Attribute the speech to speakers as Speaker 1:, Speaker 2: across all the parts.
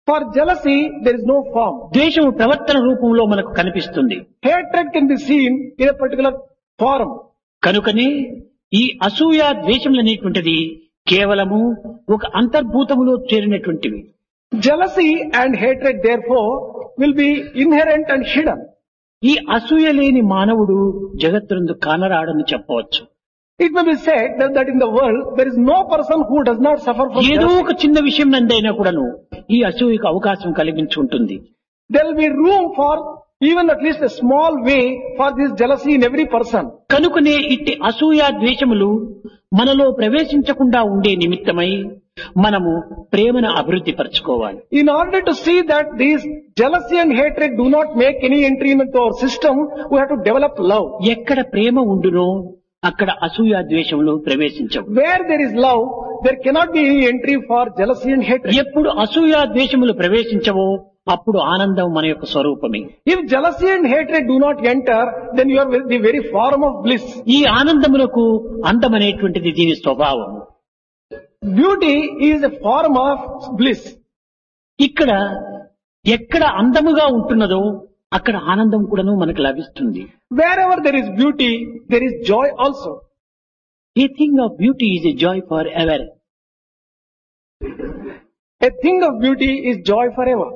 Speaker 1: For jealousy, there is no form.
Speaker 2: ద్వేషము ప్రవర్తన రూపంలో మనకు కనిపిస్తుంది
Speaker 1: Hatred can be seen in a particular form.
Speaker 2: కనుకనే ఈ అసూయ ద్వేషములు అనేటువంటిది కేవలము ఒక అంతర్భూతములో చేరినటువంటివి
Speaker 1: Jealousy and hatred, therefore, will be inherent and hidden.
Speaker 2: ఈ అసూయ లేని మానవుడు జగత్తునందు కానరాడని చెప్పవచ్చు
Speaker 1: It may be said that, that in the world, there is no person who does not suffer from
Speaker 2: ఏదో
Speaker 1: jealousy.
Speaker 2: ఒక చిన్న విషయం నందైనా కూడాను ఈ అసూయకు అవకాశం కలిగించుంటుంది
Speaker 1: There will be room for even at least a small way for this jealousy in every person.
Speaker 2: కనుకనే ఇట్టి అసూయ ద్వేషములు మనలో ప్రవేశించకుండా ఉండే నిమిత్తమై మనము ప్రేమను అభివృద్ధి పరచుకోవాలి
Speaker 1: In order to see that these jealousy and hatred do not make any entry into our system, we have to develop love.
Speaker 2: ఎక్కడ ప్రేమ ఉండునో అక్కడ అసూయ ద్వేషములు ప్రవేశించవు
Speaker 1: Where there is love, there cannot be any entry for jealousy and hatred.
Speaker 2: ఎప్పుడు అసూయ ద్వేషములు ప్రవేశించవో అప్పుడు ఆనందం మన యొక్క స్వరూపమే
Speaker 1: If jealousy and hatred do not enter, then you are the very form of bliss.
Speaker 2: ఈ ఆనందములకు అందమనేటువంటిది దీని స్వభావం
Speaker 1: Beauty is a form of bliss.
Speaker 2: ఇక్కడ ఎక్కడ అందముగా ఉంటున్నదో అక్కడ ఆనందం కూడాను మనకు లభిస్తుంది
Speaker 1: Wherever there is beauty, there is joy also.
Speaker 2: A thing of beauty is a joy forever
Speaker 1: A thing of beauty is joy forever.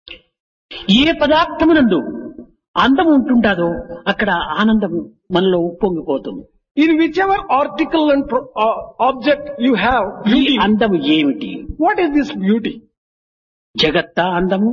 Speaker 2: ఏ పదార్థమునందు అందం ఉంటుంటాదో అక్కడ ఆనందం మనలో ఉప్పొంగిపోతుంది
Speaker 1: In whichever article and pro- uh, object you have
Speaker 2: ఈ
Speaker 1: beauty,
Speaker 2: అందము ఏమిటి
Speaker 1: what is this beauty?
Speaker 2: జగత్తా అందము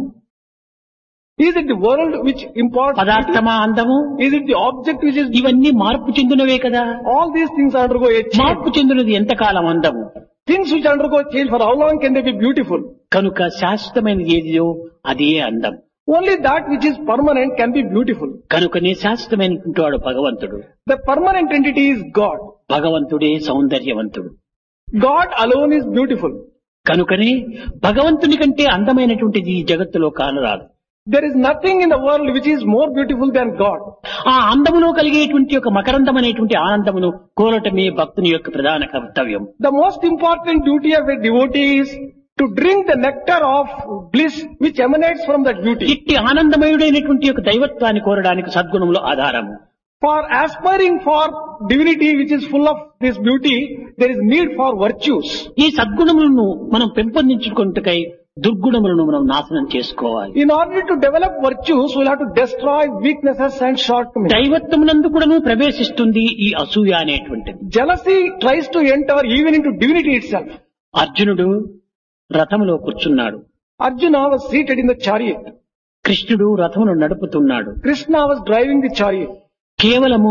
Speaker 1: Is it the world which imparts beauty?
Speaker 2: పదార్థమా అందము
Speaker 1: Is it the object which is
Speaker 2: ఇవన్నీ మార్పు చెందినవే కదా
Speaker 1: all these things undergo a change?
Speaker 2: మార్పు చెందినది ఎంతకాలం అందము
Speaker 1: Things which undergo change for how long can they be beautiful?
Speaker 2: కనుక శాశ్వతమైనది ఏదియో అదే అందం
Speaker 1: Only that which is permanent can be beautiful.
Speaker 2: కనుకనే శాశ్వతమైనటువంటి వాడు భగవంతుడు
Speaker 1: The permanent entity is God.
Speaker 2: భగవంతుడే సౌందర్యవంతుడు
Speaker 1: God alone is beautiful.
Speaker 2: కనుకనే భగవంతుని కంటే అందమైనటువంటిది ఈ జగత్తులో కానరాదు
Speaker 1: There is nothing in the world which is more beautiful than God.
Speaker 2: ఆ అందములో కలిగేటువంటి ఒక మకరందం అనేటువంటి ఆనందమును కోరటమే భక్తుని యొక్క ప్రధాన కర్తవ్యం
Speaker 1: The most important duty of a devotee is to drink the nectar of bliss which emanates from that beauty.
Speaker 2: ఇట్టి ఆనందమయుడైనటువంటి యొక్క దైవత్వాన్ని కోరడానికి సద్గుణములు ఆధారము
Speaker 1: For aspiring for divinity which is full of this beauty, there is need for virtues.
Speaker 2: ఈ సద్గుణములను మనం పెంపొందించుకుంటకై దుర్గుణములను మనం నాశనం చేసుకోవాలి
Speaker 1: In order to develop virtues, we'll have to destroy weaknesses and shortcomings.
Speaker 2: దైవత్వమునందు కూడాను ప్రవేశిస్తుంది ఈ అసూయ అనేటువంటిది
Speaker 1: Jealousy tries to enter even into divinity itself.
Speaker 2: అర్జునుడు రథములో కూర్చున్నాడు
Speaker 1: Arjuna was seated in the chariot.
Speaker 2: కృష్ణుడు రథమును నడుపుతున్నాడు
Speaker 1: Krishna was driving the chariot.
Speaker 2: కేవలము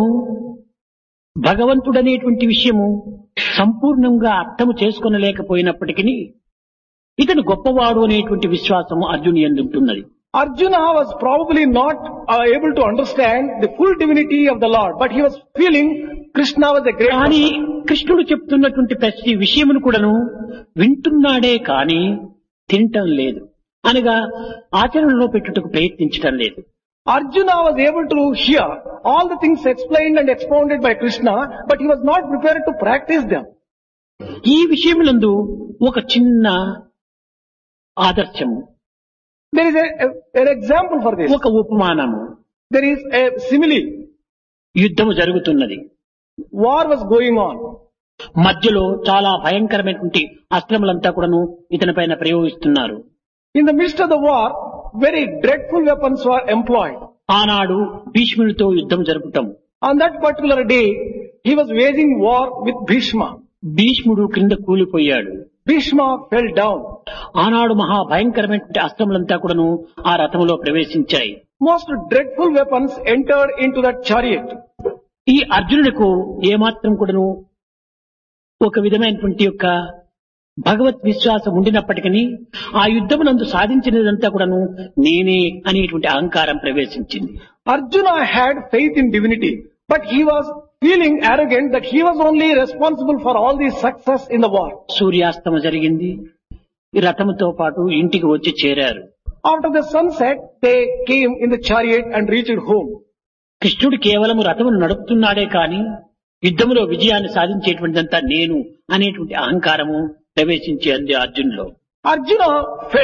Speaker 2: భగవంతుడనేటువంటి విషయము సంపూర్ణంగా అర్థము చేసుకొనలేకపోయినప్పటికీ ఇతను గొప్పవాడు అనేటువంటి విశ్వాసము అర్జుని ఎందుంటున్నది
Speaker 1: Arjuna was probably not uh, able to understand the full divinity of the Lord, but he was feeling Krishna was a great
Speaker 2: కానీ
Speaker 1: person.
Speaker 2: కృష్ణుడు చెప్తున్నటువంటి ప్రతి విషయమును కూడాను వింటున్నాడే కానీ తినటం లేదు అనగా ఆచరణలో పెట్టుటకు ప్రయత్నించటం లేదు
Speaker 1: Arjuna was able to hear all the things explained and expounded by Krishna, but he was not prepared to practice them.
Speaker 2: ఈ విషయములందు ఒక చిన్న ఆదర్శము
Speaker 1: There is a, a- an example for this.
Speaker 2: ఒక ఉపమానము
Speaker 1: There is a simile.
Speaker 2: యుద్ధము జరుగుతున్నది
Speaker 1: War was going on.
Speaker 2: మధ్యలో చాలా భయంకరమైనటువంటి అస్త్రములంతా కూడాను ఇతని పైన ప్రయోగిస్తున్నారు
Speaker 1: In the midst of the war, very dreadful weapons were employed.
Speaker 2: ఆనాడు భీష్ముడితో యుద్ధం జరుపుటం
Speaker 1: On that particular day, he was waging war with Bhishma.
Speaker 2: భీష్ముడు క్రింద కూలిపోయాడు
Speaker 1: Bhishma fell down.
Speaker 2: ఆనాడు మహా భయంకరమైనటువంటి అస్త్రములంతా కూడాను ఆ రథములో ప్రవేశించాయి
Speaker 1: Most dreadful weapons entered into that chariot.
Speaker 2: ఈ అర్జునుడికు ఏమాత్రం కూడాను ఒక విధమైనటువంటి యొక్క భగవత్ విశ్వాసం ఉండినప్పటికీ ఆ యుద్ధమునందు సాధించినదంతా కూడాను నేనే అనేటువంటి అహంకారం ప్రవేశించింది
Speaker 1: Arjuna had faith in divinity, but he was feeling arrogant that he was only responsible for all the success in the war.
Speaker 2: సూర్యాస్తమ జరిగింది ఈ రథముతో పాటు ఇంటికి వచ్చి చేరారు
Speaker 1: After the sunset, they came in the chariot and reached home.
Speaker 2: కృష్ణుడు కేవలం రథమును నడుపుతున్నాడే కాని యుద్ధములో విజయాన్ని సాధించేటువంటిదంతా నేను అనేటువంటి అహంకారము ప్రవేశించి అంది అర్జునులో
Speaker 1: Arjuna